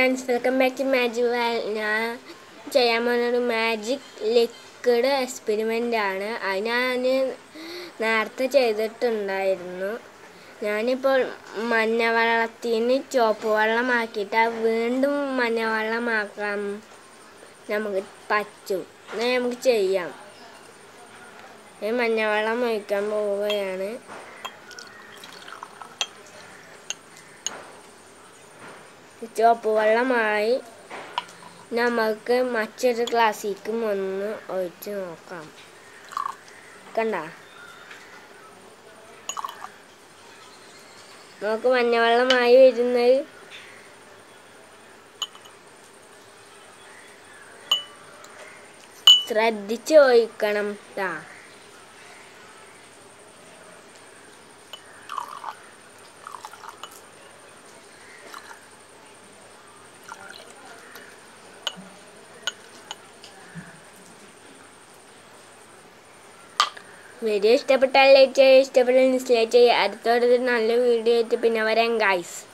friends welcome back to magic ഞാൻ ചെയ്യാൻ പോകുന്നൊരു മാജിക് ലിക്വിഡ് എക്സ്പെരിമെൻ്റ് ആണ് അത് ഞാൻ നേരത്തെ ചെയ്തിട്ടുണ്ടായിരുന്നു ഞാനിപ്പോൾ മഞ്ഞ വെള്ളത്തിന് ചുവപ്പ് വെള്ളമാക്കിയിട്ട് അത് വീണ്ടും മഞ്ഞ വെള്ളമാക്കാൻ നമുക്ക് പറ്റും എന്നാൽ നമുക്ക് ചെയ്യാം ഈ മഞ്ഞവെള്ളം ഒഴിക്കാൻ പോവുകയാണ് ചുവപ്പ് വെള്ളമായി നമുക്ക് മറ്റൊരു ഗ്ലാസ്സിലേക്കും ഒന്ന് ഒഴിച്ച് നോക്കാം കണ്ട നമുക്ക് മഞ്ഞവെള്ളമായി വരുന്നത് ശ്രദ്ധിച്ച് ഒഴിക്കണം ട്ടാ വീഡിയോ ഇഷ്ടപ്പെട്ടാൽ ലൈക്ക് ചെയ്യുക ഇഷ്ടപ്പെട്ടാൽ ഡിസ്ലൈക്ക് ചെയ്യുക അടുത്തൊരു നല്ല വീഡിയോ ആയിട്ട് പിന്നെ വരാം ഗൈസ്